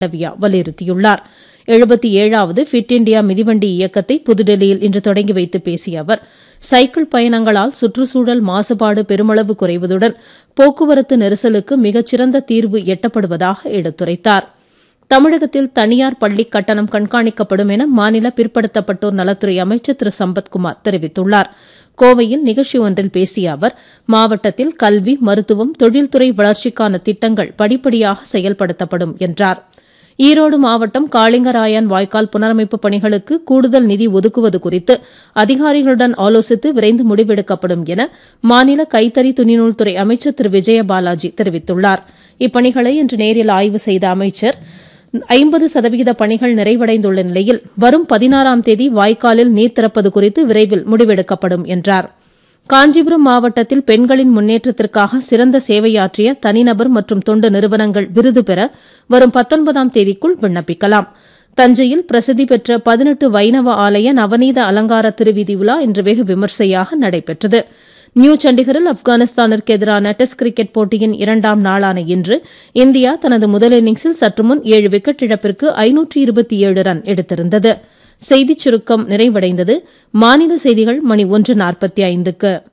மாண்டவியா வலியுறுத்தியுள்ளார் எழுபத்தி ஏழாவது ஃபிட் இண்டியா மிதிவண்டி இயக்கத்தை புதுடெல்லியில் இன்று தொடங்கி வைத்து பேசிய அவர் சைக்கிள் பயணங்களால் சுற்றுச்சூழல் மாசுபாடு பெருமளவு குறைவதுடன் போக்குவரத்து நெரிசலுக்கு மிகச்சிறந்த தீர்வு எட்டப்படுவதாக எடுத்துரைத்தார் தமிழகத்தில் தனியார் பள்ளி கட்டணம் கண்காணிக்கப்படும் என மாநில பிற்படுத்தப்பட்டோர் நலத்துறை அமைச்சர் திரு சம்பத்குமார் தெரிவித்துள்ளார் கோவையில் நிகழ்ச்சி ஒன்றில் பேசிய அவர் மாவட்டத்தில் கல்வி மருத்துவம் தொழில்துறை வளர்ச்சிக்கான திட்டங்கள் படிப்படியாக செயல்படுத்தப்படும் என்றார் ஈரோடு மாவட்டம் காளிங்கராயன் வாய்க்கால் புனரமைப்பு பணிகளுக்கு கூடுதல் நிதி ஒதுக்குவது குறித்து அதிகாரிகளுடன் ஆலோசித்து விரைந்து முடிவெடுக்கப்படும் என மாநில கைத்தறி துணிநூல்துறை அமைச்சர் திரு விஜயபாலாஜி தெரிவித்துள்ளார் இப்பணிகளை இன்று நேரில் ஆய்வு செய்த அமைச்சர் ஐம்பது சதவிகித பணிகள் நிறைவடைந்துள்ள நிலையில் வரும் பதினாறாம் தேதி வாய்க்காலில் நீர் திறப்பது குறித்து விரைவில் முடிவெடுக்கப்படும் என்றார் காஞ்சிபுரம் மாவட்டத்தில் பெண்களின் முன்னேற்றத்திற்காக சிறந்த சேவையாற்றிய தனிநபர் மற்றும் தொண்டு நிறுவனங்கள் விருது பெற வரும் பத்தொன்பதாம் தேதிக்குள் விண்ணப்பிக்கலாம் தஞ்சையில் பிரசித்தி பெற்ற பதினெட்டு வைணவ ஆலய நவநீத அலங்கார திருவிதி விழா இன்று வெகு விமர்சையாக நடைபெற்றது நியூ சண்டிகரில் ஆப்கானிஸ்தானிற்கு எதிரான டெஸ்ட் கிரிக்கெட் போட்டியின் இரண்டாம் நாளான இன்று இந்தியா தனது முதல் இன்னிங்ஸில் சற்று முன் ஏழு விக்கெட் இழப்பிற்கு ஐநூற்று இருபத்தி ஏழு ரன் எடுத்திருந்தது செய்திச் சுருக்கம் நிறைவடைந்தது மாநில செய்திகள் மணி ஒன்று நாற்பத்தி ஐந்துக்கு